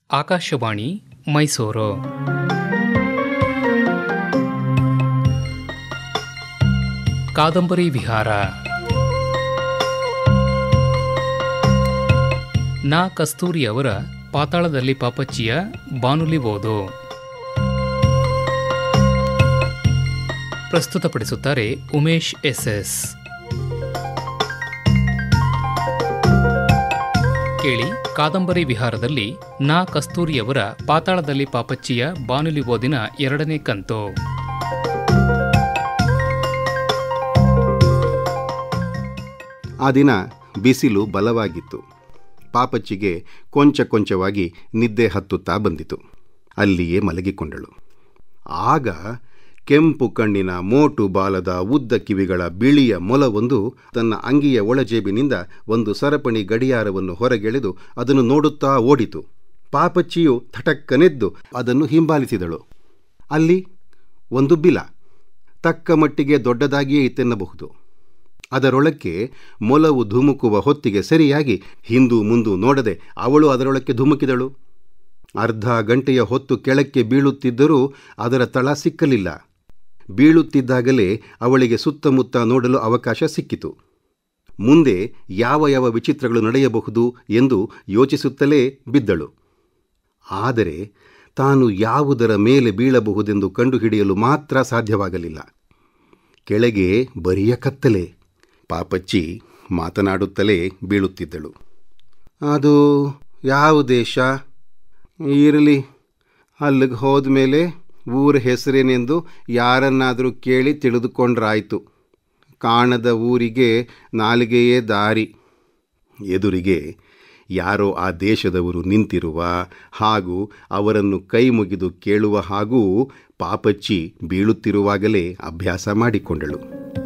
ಆಕಾಶವಾಣಿ ಮೈಸೂರು ಕಾದಂಬರಿ ವಿಹಾರ ನಾ ಕಸ್ತೂರಿ ಅವರ ಪಾತಾಳದಲ್ಲಿ ಪಾಪಚ್ಚಿಯ ಬಾನುಲಿ ಓದು ಪ್ರಸ್ತುತಪಡಿಸುತ್ತಾರೆ ಉಮೇಶ್ ಎಸ್ ಎಸ್ ಕೇಳಿ ಕಾದಂಬರಿ ವಿಹಾರದಲ್ಲಿ ನಾ ಕಸ್ತೂರಿಯವರ ಪಾತಾಳದಲ್ಲಿ ಪಾಪಚ್ಚಿಯ ಬಾನುಲಿ ಓದಿನ ಎರಡನೇ ಕಂತು ಆ ದಿನ ಬಿಸಿಲು ಬಲವಾಗಿತ್ತು ಪಾಪಚ್ಚಿಗೆ ಕೊಂಚ ಕೊಂಚವಾಗಿ ನಿದ್ದೆ ಹತ್ತುತ್ತಾ ಬಂದಿತು ಅಲ್ಲಿಯೇ ಮಲಗಿಕೊಂಡಳು ಆಗ ಕೆಂಪು ಕಣ್ಣಿನ ಮೋಟು ಬಾಲದ ಉದ್ದ ಕಿವಿಗಳ ಬಿಳಿಯ ಮೊಲವೊಂದು ತನ್ನ ಅಂಗಿಯ ಒಳಜೇಬಿನಿಂದ ಒಂದು ಸರಪಣಿ ಗಡಿಯಾರವನ್ನು ಹೊರಗೆಳೆದು ಅದನ್ನು ನೋಡುತ್ತಾ ಓಡಿತು ಪಾಪಚ್ಚಿಯು ಥಟಕ್ಕನೆದ್ದು ಅದನ್ನು ಹಿಂಬಾಲಿಸಿದಳು ಅಲ್ಲಿ ಒಂದು ಬಿಲ ತಕ್ಕ ಮಟ್ಟಿಗೆ ದೊಡ್ಡದಾಗಿಯೇ ಇತ್ತೆನ್ನಬಹುದು ಅದರೊಳಕ್ಕೆ ಮೊಲವು ಧುಮುಕುವ ಹೊತ್ತಿಗೆ ಸರಿಯಾಗಿ ಹಿಂದು ಮುಂದು ನೋಡದೆ ಅವಳು ಅದರೊಳಕ್ಕೆ ಧುಮುಕಿದಳು ಅರ್ಧ ಗಂಟೆಯ ಹೊತ್ತು ಕೆಳಕ್ಕೆ ಬೀಳುತ್ತಿದ್ದರೂ ಅದರ ತಳ ಸಿಕ್ಕಲಿಲ್ಲ ಬೀಳುತ್ತಿದ್ದಾಗಲೇ ಅವಳಿಗೆ ಸುತ್ತಮುತ್ತ ನೋಡಲು ಅವಕಾಶ ಸಿಕ್ಕಿತು ಮುಂದೆ ಯಾವ ಯಾವ ವಿಚಿತ್ರಗಳು ನಡೆಯಬಹುದು ಎಂದು ಯೋಚಿಸುತ್ತಲೇ ಬಿದ್ದಳು ಆದರೆ ತಾನು ಯಾವುದರ ಮೇಲೆ ಬೀಳಬಹುದೆಂದು ಕಂಡುಹಿಡಿಯಲು ಮಾತ್ರ ಸಾಧ್ಯವಾಗಲಿಲ್ಲ ಕೆಳಗೆ ಬರಿಯ ಕತ್ತಲೆ ಪಾಪಚ್ಚಿ ಮಾತನಾಡುತ್ತಲೇ ಬೀಳುತ್ತಿದ್ದಳು ಅದು ಯಾವ ದೇಶ ಇರಲಿ ಅಲ್ಲಿಗೆ ಹೋದ ಮೇಲೆ ಊರ ಹೆಸರೇನೆಂದು ಯಾರನ್ನಾದರೂ ಕೇಳಿ ತಿಳಿದುಕೊಂಡ್ರಾಯ್ತು ಕಾಣದ ಊರಿಗೆ ನಾಲಿಗೆಯೇ ದಾರಿ ಎದುರಿಗೆ ಯಾರೋ ಆ ದೇಶದವರು ನಿಂತಿರುವ ಹಾಗೂ ಅವರನ್ನು ಕೈ ಮುಗಿದು ಕೇಳುವ ಹಾಗೂ ಪಾಪಚ್ಚಿ ಬೀಳುತ್ತಿರುವಾಗಲೇ ಅಭ್ಯಾಸ ಮಾಡಿಕೊಂಡಳು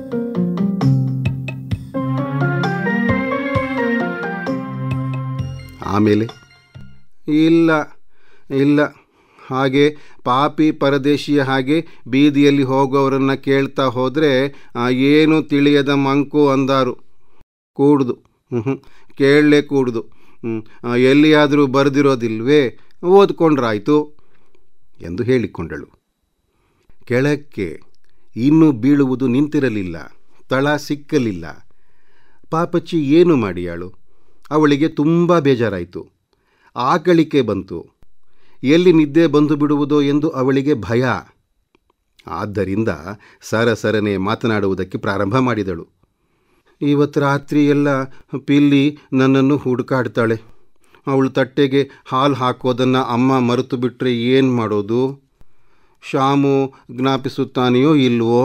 ಆಮೇಲೆ ಇಲ್ಲ ಇಲ್ಲ ಹಾಗೆ ಪಾಪಿ ಪರದೇಶಿಯ ಹಾಗೆ ಬೀದಿಯಲ್ಲಿ ಹೋಗೋರನ್ನು ಕೇಳ್ತಾ ಹೋದರೆ ಏನು ತಿಳಿಯದ ಮಂಕು ಅಂದಾರು ಕೂಡುದು ಹ್ಞೂ ಕೇಳಲೇ ಕೂಡುದು ಎಲ್ಲಿಯಾದರೂ ಬರೆದಿರೋದಿಲ್ವೇ ಓದ್ಕೊಂಡ್ರಾಯ್ತು ಎಂದು ಹೇಳಿಕೊಂಡಳು ಕೆಳಕ್ಕೆ ಇನ್ನೂ ಬೀಳುವುದು ನಿಂತಿರಲಿಲ್ಲ ತಳ ಸಿಕ್ಕಲಿಲ್ಲ ಪಾಪಚ್ಚಿ ಏನು ಮಾಡಿಯಾಳು ಅವಳಿಗೆ ತುಂಬ ಬೇಜಾರಾಯಿತು ಆಕಳಿಕೆ ಬಂತು ಎಲ್ಲಿ ನಿದ್ದೆ ಬಂದು ಬಿಡುವುದೋ ಎಂದು ಅವಳಿಗೆ ಭಯ ಆದ್ದರಿಂದ ಸರಸರನೆ ಮಾತನಾಡುವುದಕ್ಕೆ ಪ್ರಾರಂಭ ಮಾಡಿದಳು ಇವತ್ತು ರಾತ್ರಿ ಎಲ್ಲ ಪಿಲ್ಲಿ ನನ್ನನ್ನು ಹುಡುಕಾಡ್ತಾಳೆ ಅವಳು ತಟ್ಟೆಗೆ ಹಾಲು ಹಾಕೋದನ್ನು ಅಮ್ಮ ಮರೆತು ಬಿಟ್ಟರೆ ಏನು ಮಾಡೋದು ಶಾಮು ಜ್ಞಾಪಿಸುತ್ತಾನೆಯೋ ಇಲ್ವೋ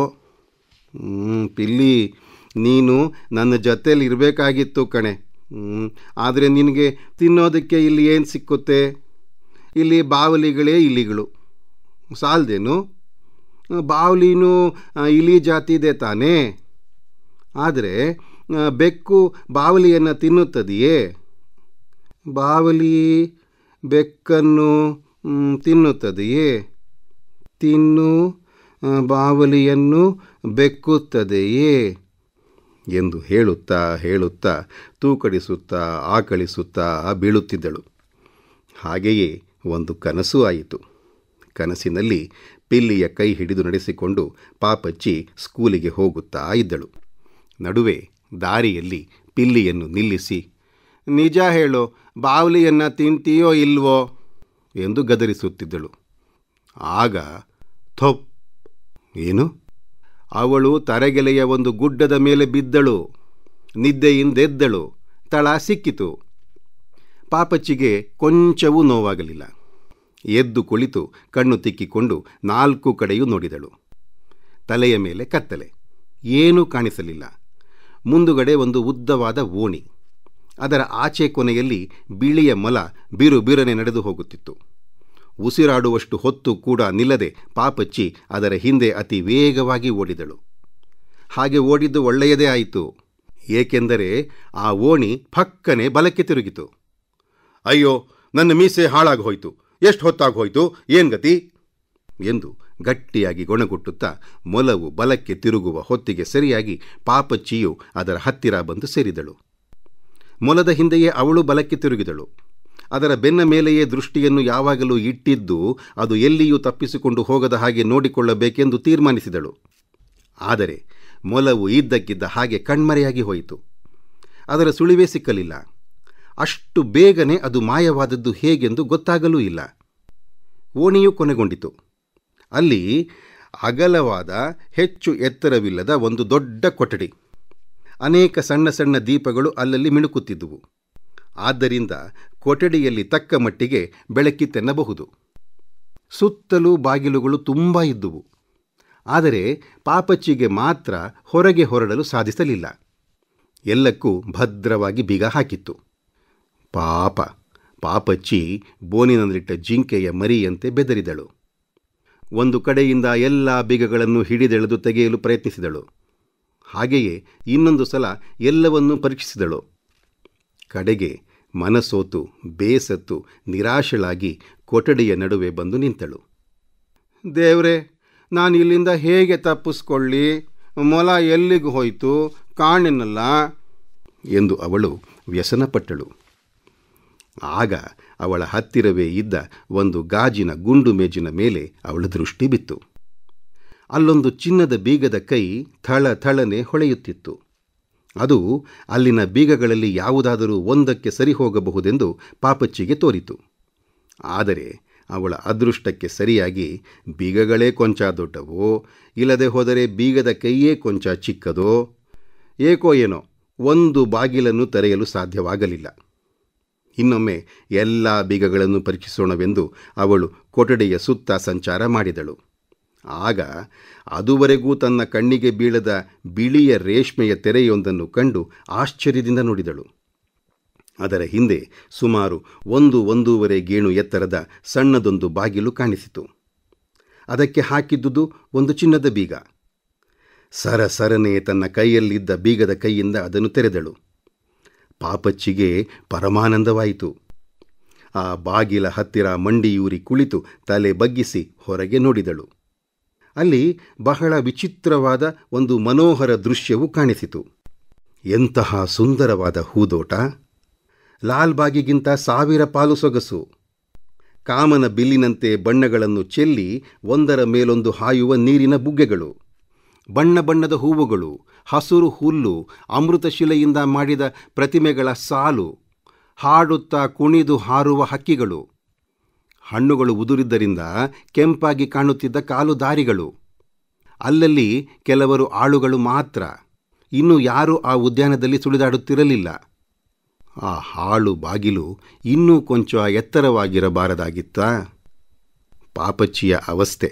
ಪಿಲ್ಲಿ ನೀನು ನನ್ನ ಜೊತೇಲಿ ಇರಬೇಕಾಗಿತ್ತು ಕಣೆ ಆದರೆ ನಿನಗೆ ತಿನ್ನೋದಕ್ಕೆ ಇಲ್ಲಿ ಏನು ಸಿಕ್ಕುತ್ತೆ ಇಲ್ಲಿ ಬಾವಲಿಗಳೇ ಇಲಿಗಳು ಸಾಲದೇನು ಬಾವಲಿನೂ ಇಲಿ ಜಾತಿದೆ ತಾನೇ ಆದರೆ ಬೆಕ್ಕು ಬಾವಲಿಯನ್ನು ತಿನ್ನುತ್ತದೆಯೇ ಬಾವಲಿ ಬೆಕ್ಕನ್ನು ತಿನ್ನುತ್ತದೆಯೇ ತಿನ್ನು ಬಾವಲಿಯನ್ನು ಬೆಕ್ಕುತ್ತದೆಯೇ ಎಂದು ಹೇಳುತ್ತಾ ಹೇಳುತ್ತಾ ತೂಕಡಿಸುತ್ತಾ ಆಕಳಿಸುತ್ತಾ ಬೀಳುತ್ತಿದ್ದಳು ಹಾಗೆಯೇ ಒಂದು ಕನಸು ಆಯಿತು ಕನಸಿನಲ್ಲಿ ಪಿಲ್ಲಿಯ ಕೈ ಹಿಡಿದು ನಡೆಸಿಕೊಂಡು ಪಾಪಚ್ಚಿ ಸ್ಕೂಲಿಗೆ ಹೋಗುತ್ತಾ ಇದ್ದಳು ನಡುವೆ ದಾರಿಯಲ್ಲಿ ಪಿಲ್ಲಿಯನ್ನು ನಿಲ್ಲಿಸಿ ನಿಜ ಹೇಳು ಬಾವಲಿಯನ್ನು ತಿಂತೀಯೋ ಇಲ್ವೋ ಎಂದು ಗದರಿಸುತ್ತಿದ್ದಳು ಆಗ ಥೊಪ್ ಏನು ಅವಳು ತರಗೆಲೆಯ ಒಂದು ಗುಡ್ಡದ ಮೇಲೆ ಬಿದ್ದಳು ನಿದ್ದೆಯಿಂದೆದ್ದಳು ತಳ ಸಿಕ್ಕಿತು ಪಾಪಚ್ಚಿಗೆ ಕೊಂಚವೂ ನೋವಾಗಲಿಲ್ಲ ಎದ್ದು ಕುಳಿತು ಕಣ್ಣು ತಿಕ್ಕಿಕೊಂಡು ನಾಲ್ಕು ಕಡೆಯೂ ನೋಡಿದಳು ತಲೆಯ ಮೇಲೆ ಕತ್ತಲೆ ಏನೂ ಕಾಣಿಸಲಿಲ್ಲ ಮುಂದುಗಡೆ ಒಂದು ಉದ್ದವಾದ ಓಣಿ ಅದರ ಆಚೆ ಕೊನೆಯಲ್ಲಿ ಬಿಳಿಯ ಮೊಲ ಬಿರು ಬಿರನೆ ನಡೆದು ಹೋಗುತ್ತಿತ್ತು ಉಸಿರಾಡುವಷ್ಟು ಹೊತ್ತು ಕೂಡ ನಿಲ್ಲದೆ ಪಾಪಚ್ಚಿ ಅದರ ಹಿಂದೆ ಅತಿ ವೇಗವಾಗಿ ಓಡಿದಳು ಹಾಗೆ ಓಡಿದ್ದು ಒಳ್ಳೆಯದೇ ಆಯಿತು ಏಕೆಂದರೆ ಆ ಓಣಿ ಫಕ್ಕನೆ ಬಲಕ್ಕೆ ತಿರುಗಿತು ಅಯ್ಯೋ ನನ್ನ ಮೀಸೆ ಹಾಳಾಗಿ ಹೋಯ್ತು ಎಷ್ಟು ಹೊತ್ತಾಗಿ ಹೋಯ್ತು ಏನ್ ಗತಿ ಎಂದು ಗಟ್ಟಿಯಾಗಿ ಗೊಣಗುಟ್ಟುತ್ತಾ ಮೊಲವು ಬಲಕ್ಕೆ ತಿರುಗುವ ಹೊತ್ತಿಗೆ ಸರಿಯಾಗಿ ಪಾಪಚ್ಚಿಯು ಅದರ ಹತ್ತಿರ ಬಂದು ಸೇರಿದಳು ಮೊಲದ ಹಿಂದೆಯೇ ಅವಳು ಬಲಕ್ಕೆ ತಿರುಗಿದಳು ಅದರ ಬೆನ್ನ ಮೇಲೆಯೇ ದೃಷ್ಟಿಯನ್ನು ಯಾವಾಗಲೂ ಇಟ್ಟಿದ್ದು ಅದು ಎಲ್ಲಿಯೂ ತಪ್ಪಿಸಿಕೊಂಡು ಹೋಗದ ಹಾಗೆ ನೋಡಿಕೊಳ್ಳಬೇಕೆಂದು ತೀರ್ಮಾನಿಸಿದಳು ಆದರೆ ಮೊಲವು ಇದ್ದಕ್ಕಿದ್ದ ಹಾಗೆ ಕಣ್ಮರೆಯಾಗಿ ಹೋಯಿತು ಅದರ ಸುಳಿವೇ ಸಿಕ್ಕಲಿಲ್ಲ ಅಷ್ಟು ಬೇಗನೆ ಅದು ಮಾಯವಾದದ್ದು ಹೇಗೆಂದು ಗೊತ್ತಾಗಲೂ ಇಲ್ಲ ಓಣಿಯೂ ಕೊನೆಗೊಂಡಿತು ಅಲ್ಲಿ ಅಗಲವಾದ ಹೆಚ್ಚು ಎತ್ತರವಿಲ್ಲದ ಒಂದು ದೊಡ್ಡ ಕೊಠಡಿ ಅನೇಕ ಸಣ್ಣ ಸಣ್ಣ ದೀಪಗಳು ಅಲ್ಲಲ್ಲಿ ಮಿಣುಕುತ್ತಿದ್ದುವು ಆದ್ದರಿಂದ ಕೊಠಡಿಯಲ್ಲಿ ತಕ್ಕ ಮಟ್ಟಿಗೆ ಬೆಳಕಿತ್ತೆನ್ನಬಹುದು ಸುತ್ತಲೂ ಬಾಗಿಲುಗಳು ತುಂಬ ಇದ್ದುವು ಆದರೆ ಪಾಪಚ್ಚಿಗೆ ಮಾತ್ರ ಹೊರಗೆ ಹೊರಡಲು ಸಾಧಿಸಲಿಲ್ಲ ಎಲ್ಲಕ್ಕೂ ಭದ್ರವಾಗಿ ಬೀಗ ಹಾಕಿತ್ತು ಪಾಪ ಪಾಪಚ್ಚಿ ಬೋನಿನಲ್ಲಿಟ್ಟ ಜಿಂಕೆಯ ಮರಿಯಂತೆ ಬೆದರಿದಳು ಒಂದು ಕಡೆಯಿಂದ ಎಲ್ಲ ಬೀಗಗಳನ್ನು ಹಿಡಿದೆಳೆದು ತೆಗೆಯಲು ಪ್ರಯತ್ನಿಸಿದಳು ಹಾಗೆಯೇ ಇನ್ನೊಂದು ಸಲ ಎಲ್ಲವನ್ನೂ ಪರೀಕ್ಷಿಸಿದಳು ಕಡೆಗೆ ಮನಸೋತು ಬೇಸತ್ತು ನಿರಾಶಳಾಗಿ ಕೊಠಡಿಯ ನಡುವೆ ಬಂದು ನಿಂತಳು ದೇವ್ರೆ ನಾನು ಇಲ್ಲಿಂದ ಹೇಗೆ ತಪ್ಪಿಸ್ಕೊಳ್ಳಿ ಮೊಲ ಎಲ್ಲಿಗೆ ಹೋಯಿತು ಕಾಣಿನಲ್ಲ ಎಂದು ಅವಳು ವ್ಯಸನಪಟ್ಟಳು ಆಗ ಅವಳ ಹತ್ತಿರವೇ ಇದ್ದ ಒಂದು ಗಾಜಿನ ಗುಂಡು ಮೇಜಿನ ಮೇಲೆ ಅವಳ ದೃಷ್ಟಿ ಬಿತ್ತು ಅಲ್ಲೊಂದು ಚಿನ್ನದ ಬೀಗದ ಕೈ ಥಳ ಥಳನೆ ಹೊಳೆಯುತ್ತಿತ್ತು ಅದು ಅಲ್ಲಿನ ಬೀಗಗಳಲ್ಲಿ ಯಾವುದಾದರೂ ಒಂದಕ್ಕೆ ಸರಿ ಹೋಗಬಹುದೆಂದು ಪಾಪಚ್ಚಿಗೆ ತೋರಿತು ಆದರೆ ಅವಳ ಅದೃಷ್ಟಕ್ಕೆ ಸರಿಯಾಗಿ ಬೀಗಗಳೇ ಕೊಂಚ ದೊಡ್ಡವೋ ಇಲ್ಲದೆ ಹೋದರೆ ಬೀಗದ ಕೈಯೇ ಕೊಂಚ ಚಿಕ್ಕದೋ ಏಕೋ ಏನೋ ಒಂದು ಬಾಗಿಲನ್ನು ತೆರೆಯಲು ಸಾಧ್ಯವಾಗಲಿಲ್ಲ ಇನ್ನೊಮ್ಮೆ ಎಲ್ಲ ಬೀಗಗಳನ್ನು ಪರೀಕ್ಷಿಸೋಣವೆಂದು ಅವಳು ಕೊಠಡಿಯ ಸುತ್ತ ಸಂಚಾರ ಮಾಡಿದಳು ಆಗ ಅದುವರೆಗೂ ತನ್ನ ಕಣ್ಣಿಗೆ ಬೀಳದ ಬಿಳಿಯ ರೇಷ್ಮೆಯ ತೆರೆಯೊಂದನ್ನು ಕಂಡು ಆಶ್ಚರ್ಯದಿಂದ ನೋಡಿದಳು ಅದರ ಹಿಂದೆ ಸುಮಾರು ಒಂದು ಒಂದೂವರೆ ಗೇಣು ಎತ್ತರದ ಸಣ್ಣದೊಂದು ಬಾಗಿಲು ಕಾಣಿಸಿತು ಅದಕ್ಕೆ ಹಾಕಿದ್ದುದು ಒಂದು ಚಿನ್ನದ ಬೀಗ ಸರ ಸರನೆ ತನ್ನ ಕೈಯಲ್ಲಿದ್ದ ಬೀಗದ ಕೈಯಿಂದ ಅದನ್ನು ತೆರೆದಳು ಪಾಪಚ್ಚಿಗೆ ಪರಮಾನಂದವಾಯಿತು ಆ ಬಾಗಿಲ ಹತ್ತಿರ ಮಂಡಿಯೂರಿ ಕುಳಿತು ತಲೆ ಬಗ್ಗಿಸಿ ಹೊರಗೆ ನೋಡಿದಳು ಅಲ್ಲಿ ಬಹಳ ವಿಚಿತ್ರವಾದ ಒಂದು ಮನೋಹರ ದೃಶ್ಯವು ಕಾಣಿಸಿತು ಎಂತಹ ಸುಂದರವಾದ ಹೂದೋಟ ಲಾಲ್ಬಾಗಿಗಿಂತ ಸಾವಿರ ಪಾಲು ಸೊಗಸು ಕಾಮನ ಬಿಲ್ಲಿನಂತೆ ಬಣ್ಣಗಳನ್ನು ಚೆಲ್ಲಿ ಒಂದರ ಮೇಲೊಂದು ಹಾಯುವ ನೀರಿನ ಬುಗ್ಗೆಗಳು ಬಣ್ಣ ಬಣ್ಣದ ಹೂವುಗಳು ಹಸುರು ಹುಲ್ಲು ಅಮೃತಶಿಲೆಯಿಂದ ಮಾಡಿದ ಪ್ರತಿಮೆಗಳ ಸಾಲು ಹಾಡುತ್ತಾ ಕುಣಿದು ಹಾರುವ ಹಕ್ಕಿಗಳು ಹಣ್ಣುಗಳು ಉದುರಿದ್ದರಿಂದ ಕೆಂಪಾಗಿ ಕಾಣುತ್ತಿದ್ದ ಕಾಲು ದಾರಿಗಳು ಅಲ್ಲಲ್ಲಿ ಕೆಲವರು ಆಳುಗಳು ಮಾತ್ರ ಇನ್ನು ಯಾರೂ ಆ ಉದ್ಯಾನದಲ್ಲಿ ಸುಳಿದಾಡುತ್ತಿರಲಿಲ್ಲ ಆ ಹಾಳು ಬಾಗಿಲು ಇನ್ನೂ ಕೊಂಚ ಎತ್ತರವಾಗಿರಬಾರದಾಗಿತ್ತಾ ಪಾಪಚ್ಚಿಯ ಅವಸ್ಥೆ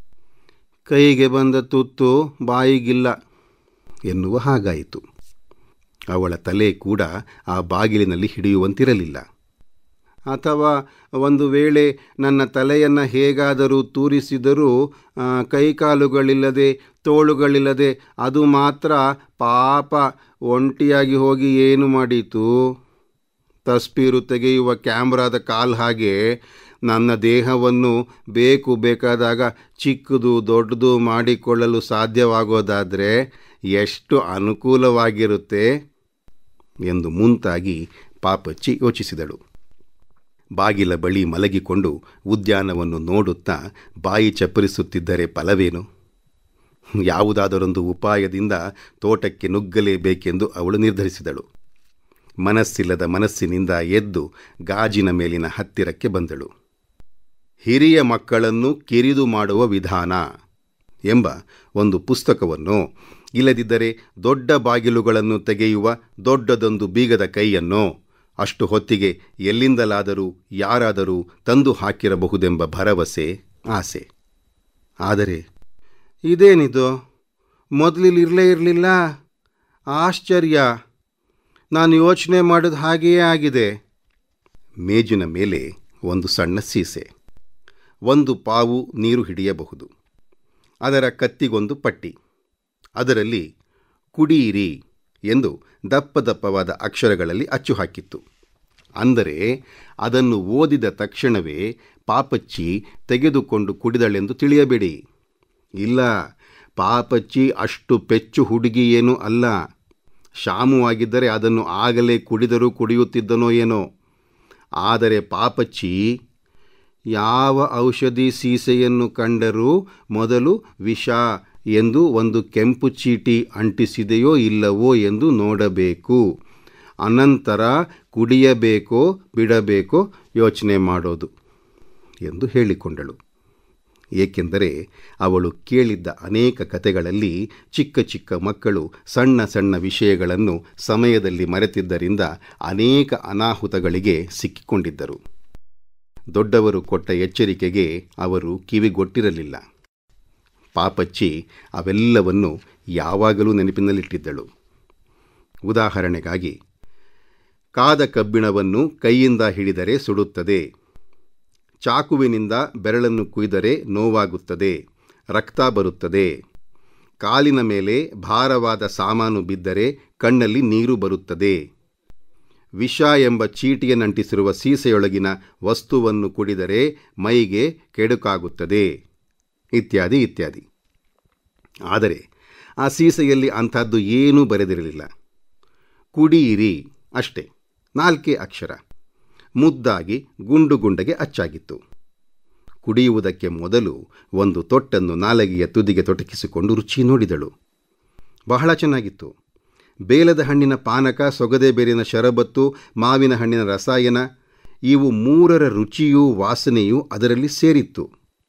ಕೈಗೆ ಬಂದ ತುತ್ತು ಬಾಯಿಗಿಲ್ಲ ಎನ್ನುವ ಹಾಗಾಯಿತು ಅವಳ ತಲೆ ಕೂಡ ಆ ಬಾಗಿಲಿನಲ್ಲಿ ಹಿಡಿಯುವಂತಿರಲಿಲ್ಲ ಅಥವಾ ಒಂದು ವೇಳೆ ನನ್ನ ತಲೆಯನ್ನು ಹೇಗಾದರೂ ತೂರಿಸಿದರೂ ಕೈಕಾಲುಗಳಿಲ್ಲದೆ ತೋಳುಗಳಿಲ್ಲದೆ ಅದು ಮಾತ್ರ ಪಾಪ ಒಂಟಿಯಾಗಿ ಹೋಗಿ ಏನು ಮಾಡೀತು ತಸ್ಬೀರು ತೆಗೆಯುವ ಕ್ಯಾಮ್ರಾದ ಕಾಲ್ ಹಾಗೆ ನನ್ನ ದೇಹವನ್ನು ಬೇಕು ಬೇಕಾದಾಗ ಚಿಕ್ಕದು ದೊಡ್ಡದು ಮಾಡಿಕೊಳ್ಳಲು ಸಾಧ್ಯವಾಗೋದಾದರೆ ಎಷ್ಟು ಅನುಕೂಲವಾಗಿರುತ್ತೆ ಎಂದು ಮುಂತಾಗಿ ಪಾಪಚ್ಚಿ ಯೋಚಿಸಿದಳು ಬಾಗಿಲ ಬಳಿ ಮಲಗಿಕೊಂಡು ಉದ್ಯಾನವನ್ನು ನೋಡುತ್ತಾ ಬಾಯಿ ಚಪ್ಪರಿಸುತ್ತಿದ್ದರೆ ಫಲವೇನು ಯಾವುದಾದರೊಂದು ಉಪಾಯದಿಂದ ತೋಟಕ್ಕೆ ನುಗ್ಗಲೇಬೇಕೆಂದು ಅವಳು ನಿರ್ಧರಿಸಿದಳು ಮನಸ್ಸಿಲ್ಲದ ಮನಸ್ಸಿನಿಂದ ಎದ್ದು ಗಾಜಿನ ಮೇಲಿನ ಹತ್ತಿರಕ್ಕೆ ಬಂದಳು ಹಿರಿಯ ಮಕ್ಕಳನ್ನು ಕಿರಿದು ಮಾಡುವ ವಿಧಾನ ಎಂಬ ಒಂದು ಪುಸ್ತಕವನ್ನು ಇಲ್ಲದಿದ್ದರೆ ದೊಡ್ಡ ಬಾಗಿಲುಗಳನ್ನು ತೆಗೆಯುವ ದೊಡ್ಡದೊಂದು ಬೀಗದ ಕೈಯನ್ನು ಅಷ್ಟು ಹೊತ್ತಿಗೆ ಎಲ್ಲಿಂದಲಾದರೂ ಯಾರಾದರೂ ತಂದು ಹಾಕಿರಬಹುದೆಂಬ ಭರವಸೆ ಆಸೆ ಆದರೆ ಇದೇನಿದು ಮೊದಲಿಲ್ಲಿರಲೇ ಇರಲಿಲ್ಲ ಆಶ್ಚರ್ಯ ನಾನು ಯೋಚನೆ ಮಾಡೋದು ಹಾಗೆಯೇ ಆಗಿದೆ ಮೇಜಿನ ಮೇಲೆ ಒಂದು ಸಣ್ಣ ಸೀಸೆ ಒಂದು ಪಾವು ನೀರು ಹಿಡಿಯಬಹುದು ಅದರ ಕತ್ತಿಗೊಂದು ಪಟ್ಟಿ ಅದರಲ್ಲಿ ಕುಡಿಯಿರಿ ಎಂದು ದಪ್ಪ ದಪ್ಪವಾದ ಅಕ್ಷರಗಳಲ್ಲಿ ಅಚ್ಚು ಹಾಕಿತ್ತು ಅಂದರೆ ಅದನ್ನು ಓದಿದ ತಕ್ಷಣವೇ ಪಾಪಚ್ಚಿ ತೆಗೆದುಕೊಂಡು ಕುಡಿದಳೆಂದು ತಿಳಿಯಬೇಡಿ ಇಲ್ಲ ಪಾಪಚ್ಚಿ ಅಷ್ಟು ಪೆಚ್ಚು ಹುಡುಗಿಯೇನೂ ಅಲ್ಲ ಶಾಮುವಾಗಿದ್ದರೆ ಅದನ್ನು ಆಗಲೇ ಕುಡಿದರೂ ಕುಡಿಯುತ್ತಿದ್ದನೋ ಏನೋ ಆದರೆ ಪಾಪಚ್ಚಿ ಯಾವ ಔಷಧಿ ಸೀಸೆಯನ್ನು ಕಂಡರೂ ಮೊದಲು ವಿಷ ಎಂದು ಒಂದು ಕೆಂಪು ಚೀಟಿ ಅಂಟಿಸಿದೆಯೋ ಇಲ್ಲವೋ ಎಂದು ನೋಡಬೇಕು ಅನಂತರ ಕುಡಿಯಬೇಕೋ ಬಿಡಬೇಕೋ ಯೋಚನೆ ಮಾಡೋದು ಎಂದು ಹೇಳಿಕೊಂಡಳು ಏಕೆಂದರೆ ಅವಳು ಕೇಳಿದ್ದ ಅನೇಕ ಕತೆಗಳಲ್ಲಿ ಚಿಕ್ಕ ಚಿಕ್ಕ ಮಕ್ಕಳು ಸಣ್ಣ ಸಣ್ಣ ವಿಷಯಗಳನ್ನು ಸಮಯದಲ್ಲಿ ಮರೆತಿದ್ದರಿಂದ ಅನೇಕ ಅನಾಹುತಗಳಿಗೆ ಸಿಕ್ಕಿಕೊಂಡಿದ್ದರು ದೊಡ್ಡವರು ಕೊಟ್ಟ ಎಚ್ಚರಿಕೆಗೆ ಅವರು ಕಿವಿಗೊಟ್ಟಿರಲಿಲ್ಲ ಪಾಪಚ್ಚಿ ಅವೆಲ್ಲವನ್ನು ಯಾವಾಗಲೂ ನೆನಪಿನಲ್ಲಿಟ್ಟಿದ್ದಳು ಉದಾಹರಣೆಗಾಗಿ ಕಾದ ಕಬ್ಬಿಣವನ್ನು ಕೈಯಿಂದ ಹಿಡಿದರೆ ಸುಡುತ್ತದೆ ಚಾಕುವಿನಿಂದ ಬೆರಳನ್ನು ಕುಯ್ದರೆ ನೋವಾಗುತ್ತದೆ ರಕ್ತ ಬರುತ್ತದೆ ಕಾಲಿನ ಮೇಲೆ ಭಾರವಾದ ಸಾಮಾನು ಬಿದ್ದರೆ ಕಣ್ಣಲ್ಲಿ ನೀರು ಬರುತ್ತದೆ ವಿಷ ಎಂಬ ಚೀಟಿಯನ್ನಂಟಿಸಿರುವ ಸೀಸೆಯೊಳಗಿನ ವಸ್ತುವನ್ನು ಕುಡಿದರೆ ಮೈಗೆ ಕೆಡುಕಾಗುತ್ತದೆ ಇತ್ಯಾದಿ ಇತ್ಯಾದಿ ಆದರೆ ಆ ಸೀಸೆಯಲ್ಲಿ ಅಂಥದ್ದು ಏನೂ ಬರೆದಿರಲಿಲ್ಲ ಕುಡಿಯಿರಿ ಅಷ್ಟೇ ನಾಲ್ಕೇ ಅಕ್ಷರ ಮುದ್ದಾಗಿ ಗುಂಡು ಗುಂಡಗೆ ಅಚ್ಚಾಗಿತ್ತು ಕುಡಿಯುವುದಕ್ಕೆ ಮೊದಲು ಒಂದು ತೊಟ್ಟನ್ನು ನಾಲಗೆಯ ತುದಿಗೆ ತೊಟಕಿಸಿಕೊಂಡು ರುಚಿ ನೋಡಿದಳು ಬಹಳ ಚೆನ್ನಾಗಿತ್ತು ಬೇಲದ ಹಣ್ಣಿನ ಪಾನಕ ಸೊಗದೆ ಬೇರಿನ ಶರಬತ್ತು ಮಾವಿನ ಹಣ್ಣಿನ ರಸಾಯನ ಇವು ಮೂರರ ರುಚಿಯೂ ವಾಸನೆಯೂ ಅದರಲ್ಲಿ ಸೇರಿತ್ತು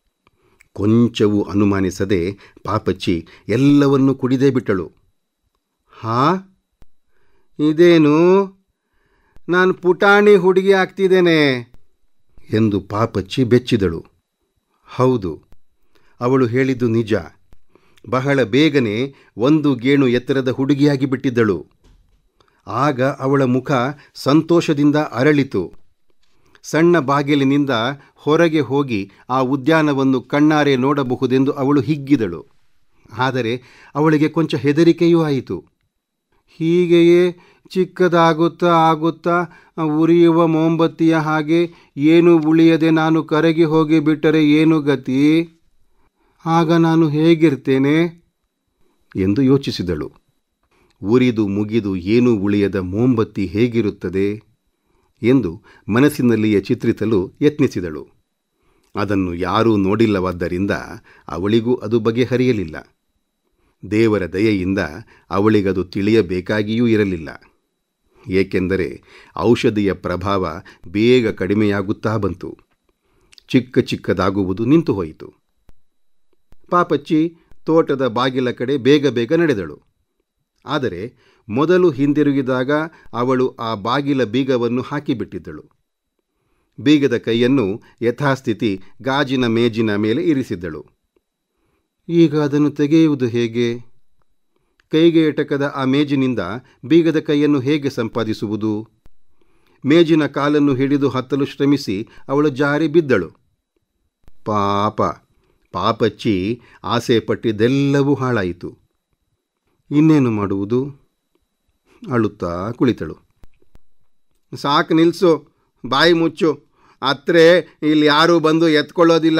ಕೊಂಚವೂ ಅನುಮಾನಿಸದೆ ಪಾಪಚ್ಚಿ ಎಲ್ಲವನ್ನೂ ಕುಡಿದೇ ಬಿಟ್ಟಳು ಹಾ ಇದೇನು ನಾನು ಪುಟಾಣಿ ಹುಡುಗಿ ಆಗ್ತಿದ್ದೇನೆ ಎಂದು ಪಾಪಚ್ಚಿ ಬೆಚ್ಚಿದಳು ಹೌದು ಅವಳು ಹೇಳಿದ್ದು ನಿಜ ಬಹಳ ಬೇಗನೆ ಒಂದು ಗೇಣು ಎತ್ತರದ ಹುಡುಗಿಯಾಗಿ ಬಿಟ್ಟಿದ್ದಳು ಆಗ ಅವಳ ಮುಖ ಸಂತೋಷದಿಂದ ಅರಳಿತು ಸಣ್ಣ ಬಾಗಿಲಿನಿಂದ ಹೊರಗೆ ಹೋಗಿ ಆ ಉದ್ಯಾನವನ್ನು ಕಣ್ಣಾರೆ ನೋಡಬಹುದೆಂದು ಅವಳು ಹಿಗ್ಗಿದಳು ಆದರೆ ಅವಳಿಗೆ ಕೊಂಚ ಹೆದರಿಕೆಯೂ ಆಯಿತು ಹೀಗೆಯೇ ಚಿಕ್ಕದಾಗುತ್ತಾ ಆಗುತ್ತಾ ಉರಿಯುವ ಮೊಂಬತ್ತಿಯ ಹಾಗೆ ಏನು ಉಳಿಯದೆ ನಾನು ಕರಗಿ ಹೋಗಿಬಿಟ್ಟರೆ ಏನು ಗತಿ ಆಗ ನಾನು ಹೇಗಿರ್ತೇನೆ ಎಂದು ಯೋಚಿಸಿದಳು ಉರಿದು ಮುಗಿದು ಏನೂ ಉಳಿಯದ ಮೋಂಬತ್ತಿ ಹೇಗಿರುತ್ತದೆ ಎಂದು ಮನಸ್ಸಿನಲ್ಲಿಯೇ ಚಿತ್ರಿಸಲು ಯತ್ನಿಸಿದಳು ಅದನ್ನು ಯಾರೂ ನೋಡಿಲ್ಲವಾದ್ದರಿಂದ ಅವಳಿಗೂ ಅದು ಬಗೆಹರಿಯಲಿಲ್ಲ ದೇವರ ದಯೆಯಿಂದ ಅವಳಿಗದು ತಿಳಿಯಬೇಕಾಗಿಯೂ ಇರಲಿಲ್ಲ ಏಕೆಂದರೆ ಔಷಧಿಯ ಪ್ರಭಾವ ಬೇಗ ಕಡಿಮೆಯಾಗುತ್ತಾ ಬಂತು ಚಿಕ್ಕ ಚಿಕ್ಕದಾಗುವುದು ನಿಂತು ಹೋಯಿತು ಪಾಪಚ್ಚಿ ತೋಟದ ಬಾಗಿಲ ಕಡೆ ಬೇಗ ಬೇಗ ನಡೆದಳು ಆದರೆ ಮೊದಲು ಹಿಂದಿರುಗಿದಾಗ ಅವಳು ಆ ಬಾಗಿಲ ಬೀಗವನ್ನು ಹಾಕಿಬಿಟ್ಟಿದ್ದಳು ಬೀಗದ ಕೈಯನ್ನು ಯಥಾಸ್ಥಿತಿ ಗಾಜಿನ ಮೇಜಿನ ಮೇಲೆ ಇರಿಸಿದ್ದಳು ಈಗ ಅದನ್ನು ತೆಗೆಯುವುದು ಹೇಗೆ ಕೈಗೆ ಎಟಕದ ಆ ಮೇಜಿನಿಂದ ಬೀಗದ ಕೈಯನ್ನು ಹೇಗೆ ಸಂಪಾದಿಸುವುದು ಮೇಜಿನ ಕಾಲನ್ನು ಹಿಡಿದು ಹತ್ತಲು ಶ್ರಮಿಸಿ ಅವಳು ಜಾರಿ ಬಿದ್ದಳು ಪಾಪ ಪಾಪಚ್ಚಿ ಆಸೆ ಪಟ್ಟಿದ್ದೆಲ್ಲವೂ ಹಾಳಾಯಿತು ಇನ್ನೇನು ಮಾಡುವುದು ಅಳುತ್ತಾ ಕುಳಿತಳು ಸಾಕು ನಿಲ್ಸು ಬಾಯಿ ಮುಚ್ಚು ಅತ್ರೆ ಇಲ್ಲಿ ಯಾರೂ ಬಂದು ಎತ್ಕೊಳ್ಳೋದಿಲ್ಲ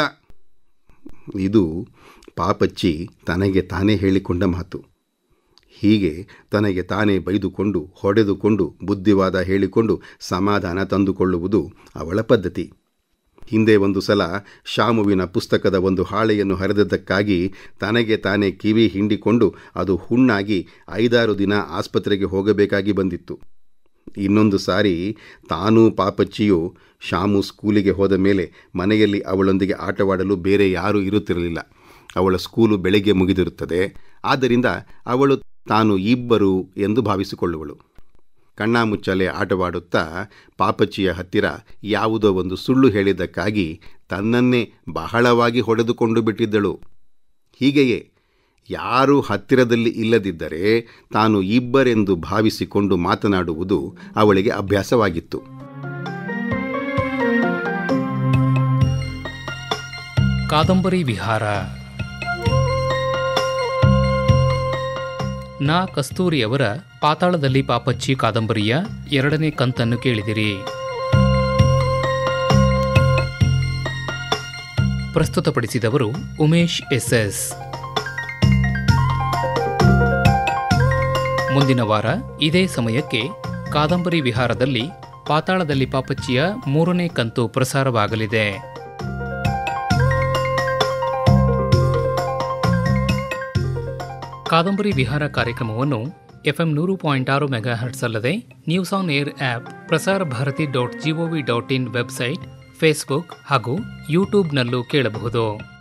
ಇದು ಪಾಪಚ್ಚಿ ತನಗೆ ತಾನೇ ಹೇಳಿಕೊಂಡ ಮಾತು ಹೀಗೆ ತನಗೆ ತಾನೇ ಬೈದುಕೊಂಡು ಹೊಡೆದುಕೊಂಡು ಬುದ್ಧಿವಾದ ಹೇಳಿಕೊಂಡು ಸಮಾಧಾನ ತಂದುಕೊಳ್ಳುವುದು ಅವಳ ಪದ್ಧತಿ ಹಿಂದೆ ಒಂದು ಸಲ ಶಾಮುವಿನ ಪುಸ್ತಕದ ಒಂದು ಹಾಳೆಯನ್ನು ಹರಿದದ್ದಕ್ಕಾಗಿ ತನಗೆ ತಾನೇ ಕಿವಿ ಹಿಂಡಿಕೊಂಡು ಅದು ಹುಣ್ಣಾಗಿ ಐದಾರು ದಿನ ಆಸ್ಪತ್ರೆಗೆ ಹೋಗಬೇಕಾಗಿ ಬಂದಿತ್ತು ಇನ್ನೊಂದು ಸಾರಿ ತಾನೂ ಪಾಪಚ್ಚಿಯು ಶಾಮು ಸ್ಕೂಲಿಗೆ ಹೋದ ಮೇಲೆ ಮನೆಯಲ್ಲಿ ಅವಳೊಂದಿಗೆ ಆಟವಾಡಲು ಬೇರೆ ಯಾರೂ ಇರುತ್ತಿರಲಿಲ್ಲ ಅವಳ ಸ್ಕೂಲು ಬೆಳಗ್ಗೆ ಮುಗಿದಿರುತ್ತದೆ ಆದ್ದರಿಂದ ಅವಳು ತಾನು ಇಬ್ಬರು ಎಂದು ಭಾವಿಸಿಕೊಳ್ಳುವಳು ಕಣ್ಣಾಮುಚ್ಚಾಲೆ ಆಟವಾಡುತ್ತಾ ಪಾಪಚ್ಚಿಯ ಹತ್ತಿರ ಯಾವುದೋ ಒಂದು ಸುಳ್ಳು ಹೇಳಿದ್ದಕ್ಕಾಗಿ ತನ್ನನ್ನೇ ಬಹಳವಾಗಿ ಹೊಡೆದುಕೊಂಡು ಬಿಟ್ಟಿದ್ದಳು ಹೀಗೆಯೇ ಯಾರೂ ಹತ್ತಿರದಲ್ಲಿ ಇಲ್ಲದಿದ್ದರೆ ತಾನು ಇಬ್ಬರೆಂದು ಭಾವಿಸಿಕೊಂಡು ಮಾತನಾಡುವುದು ಅವಳಿಗೆ ಅಭ್ಯಾಸವಾಗಿತ್ತು ಕಾದಂಬರಿ ವಿಹಾರ ನಾ ಕಸ್ತೂರಿಯವರ ಪಾತಾಳದಲ್ಲಿ ಪಾಪಚ್ಚಿ ಕಾದಂಬರಿಯ ಎರಡನೇ ಕಂತನ್ನು ಕೇಳಿದಿರಿ ಪ್ರಸ್ತುತಪಡಿಸಿದವರು ಉಮೇಶ್ ಎಸ್ಎಸ್ ಮುಂದಿನ ವಾರ ಇದೇ ಸಮಯಕ್ಕೆ ಕಾದಂಬರಿ ವಿಹಾರದಲ್ಲಿ ಪಾತಾಳದಲ್ಲಿ ಪಾಪಚ್ಚಿಯ ಮೂರನೇ ಕಂತು ಪ್ರಸಾರವಾಗಲಿದೆ ಕಾದಂಬರಿ ವಿಹಾರ ಕಾರ್ಯಕ್ರಮವನ್ನು ಎಫ್ಎಂ ನೂರು ಪಾಯಿಂಟ್ ಆರು ಮೆಗಾ ಹರ್ಟ್ಸ್ ಅಲ್ಲದೆ news on air app Prasar Bharati dot GOV dot in website Facebook ಹಾಗೂ ಯೂಟ್ಯೂಬ್ನಲ್ಲೂ ಕೇಳಬಹುದು